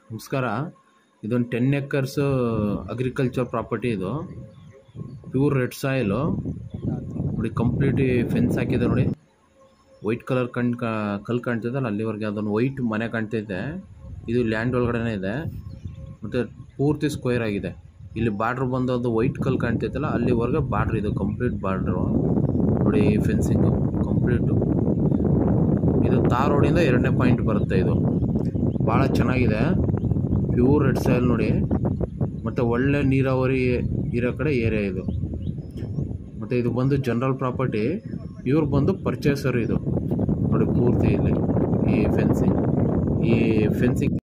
ನಮಸ್ಕಾರ ಇದೊಂದು ten acres agriculture property ಇದು ಪ್ಯೂರ್ ರೆಡ್ ಸಾಯಿಲು ನೋಡಿ ಕಂಪ್ಲೀಟ್ ಫೆನ್ಸ್ ಹಾಕಿದೆ ನೋಡಿ ವೈಟ್ ಕಲರ್ ಕಣ್ ಕಲ್ಲು ಕಾಣ್ತಿದ್ದಲ್ಲ ಅಲ್ಲಿವರೆಗೆ ಅದೊಂದು ವೈಟ್ ಮನೆ ಕಾಣ್ತೈತೆ ಇದು ಲ್ಯಾಂಡ್ ಒಳಗಡೆನೇ ಇದೆ ಮತ್ತು ಪೂರ್ತಿ ಸ್ಕ್ವೇರ್ ಆಗಿದೆ ಇಲ್ಲಿ ಬಾರ್ಡ್ರ್ ಬಂದು ಅದು ವೈಟ್ ಕಲ್ಲು ಕಾಣ್ತೈತಲ್ಲ ಅಲ್ಲಿವರೆಗೆ ಬಾರ್ಡ್ರ್ ಇದು ಕಂಪ್ಲೀಟ್ ಬಾರ್ಡ್ರು ನೋಡಿ ಫೆನ್ಸಿಂಗು ಕಂಪ್ಲೀಟು ಇದು ತಾರ್ ರೋಡಿಂದ ಎರಡನೇ ಪಾಯಿಂಟ್ ಬರುತ್ತೆ ಇದು ಭಾಳ ಚೆನ್ನಾಗಿದೆ ಪ್ಯೂರ್ ರೆಡ್ ಸಾಯಿಲ್ ನೋಡಿ ಮತ್ತು ಒಳ್ಳೆ ನೀರಾವರಿ ಇರೋ ಕಡೆ ಏರಿಯಾ ಇದು ಮತ್ತು ಇದು ಬಂದು ಜನರಲ್ ಪ್ರಾಪರ್ಟಿ ಇವ್ರು ಬಂದು ಪರ್ಚೇಸರ್ ಇದು ನೋಡಿ ಪೂರ್ತಿ ಇಲ್ಲಿ ಈ ಫೆನ್ಸಿಂಗ್ ಈ ಫೆನ್ಸಿಂಗ್